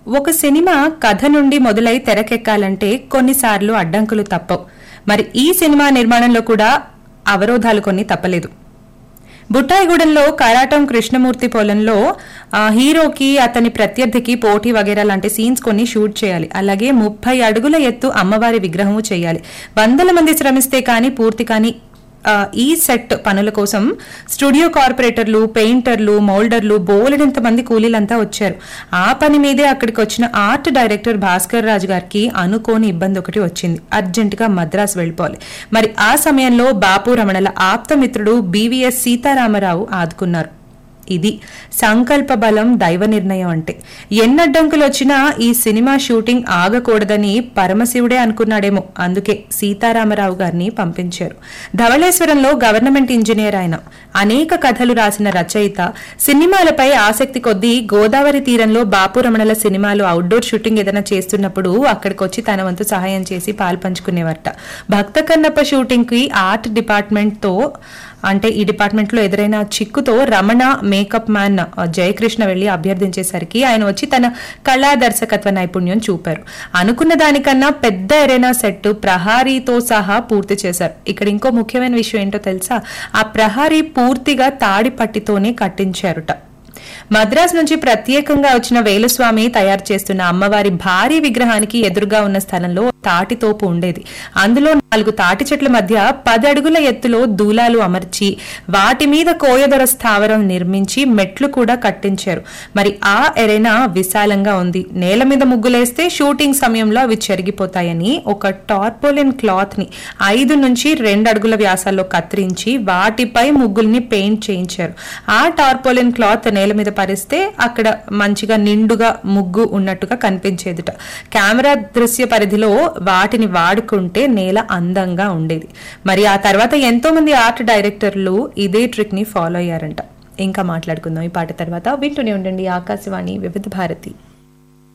ఒక సినిమా కథ నుండి మొదలై తెరకెక్కాలంటే కొన్నిసార్లు అడ్డంకులు తప్పవు మరి ఈ సినిమా నిర్మాణంలో కూడా అవరోధాలు కొన్ని తప్పలేదు బుట్టాయిగూడెంలో కరాటం కృష్ణమూర్తి పొలంలో ఆ, హీరోకి అతని ప్రత్యర్థికి పోటీ వగేరా లాంటి సీన్స్ కొన్ని షూట్ చేయాలి అలాగే ముప్పై అడుగుల ఎత్తు అమ్మవారి విగ్రహము చేయాలి వందల మంది శ్రమిస్తే కానీ పూర్తి కానీ ఆ, ఈ సెట్ పనుల కోసం స్టూడియో కార్పొరేటర్లు పెయింటర్లు మోల్డర్లు బోలెడంత మంది కూలీలంతా వచ్చారు ఆ పని మీదే అక్కడికి వచ్చిన ఆర్ట్ డైరెక్టర్ భాస్కర్ రాజు గారికి అనుకోని ఇబ్బంది ఒకటి వచ్చింది అర్జెంట్ గా మద్రాసు వెళ్ళిపోవాలి మరి ఆ సమయంలో బాపు రమణల ఆప్తమిత్రుడు బీవీఎస్ సీతారామరావు ఆదుకున్నారు ఇది సంకల్ప బలం దైవ నిర్ణయం అంటే ఎన్నడ్డంకులు వచ్చినా ఈ సినిమా షూటింగ్ ఆగకూడదని పరమశివుడే అనుకున్నాడేమో అందుకే సీతారామరావు గారిని పంపించారు ధవళేశ్వరంలో గవర్నమెంట్ ఇంజనీర్ ఆయన అనేక కథలు రాసిన రచయిత సినిమాలపై ఆసక్తి కొద్దీ గోదావరి తీరంలో బాపు రమణల సినిమాలు అవుట్డోర్ షూటింగ్ ఏదైనా చేస్తున్నప్పుడు అక్కడికి వచ్చి తన వంతు సహాయం చేసి పాల్పంచుకునేవారట భక్త కన్నప్ప షూటింగ్ కి ఆర్ట్ డిపార్ట్మెంట్ తో అంటే ఈ డిపార్ట్మెంట్ లో ఎదురైన చిక్కుతో రమణ మేకప్ మ్యాన్ జయకృష్ణ వెళ్లి అభ్యర్థించేసరికి ఆయన వచ్చి తన కళా దర్శకత్వ నైపుణ్యం చూపారు అనుకున్న దానికన్నా పెద్ద ఎరైనా సెట్ ప్రహారీతో సహా పూర్తి చేశారు ఇక్కడ ఇంకో ముఖ్యమైన విషయం ఏంటో తెలుసా ఆ ప్రహారీ పూర్తిగా తాడి పట్టితోనే కట్టించారుట మద్రాస్ నుంచి ప్రత్యేకంగా వచ్చిన వేలుస్వామి తయారు చేస్తున్న అమ్మవారి భారీ విగ్రహానికి ఎదురుగా ఉన్న స్థలంలో తాటి తోపు ఉండేది అందులో నాలుగు తాటి చెట్ల మధ్య పది అడుగుల ఎత్తులో దూలాలు అమర్చి వాటి మీద కోయదొర స్థావరం నిర్మించి మెట్లు కూడా కట్టించారు మరి ఆ ఎరైనా విశాలంగా ఉంది నేల మీద ముగ్గులేస్తే షూటింగ్ సమయంలో అవి చెరిగిపోతాయని ఒక టార్పోలిన్ క్లాత్ ని ఐదు నుంచి రెండు అడుగుల వ్యాసాల్లో కత్తిరించి వాటిపై ముగ్గుల్ని పెయింట్ చేయించారు ఆ టార్పోలిన్ క్లాత్ నేల మీద పరిస్తే అక్కడ మంచిగా నిండుగా ముగ్గు ఉన్నట్టుగా కనిపించేదిట కెమెరా దృశ్య పరిధిలో వాటిని వాడుకుంటే నేల అందంగా ఉండేది మరి ఆ తర్వాత ఎంతో మంది ఆర్ట్ డైరెక్టర్లు ఇదే ట్రిక్ ని ఫాలో అయ్యారంట ఇంకా మాట్లాడుకుందాం ఈ పాట తర్వాత వింటూనే ఉండండి ఆకాశవాణి వివిధ భారతి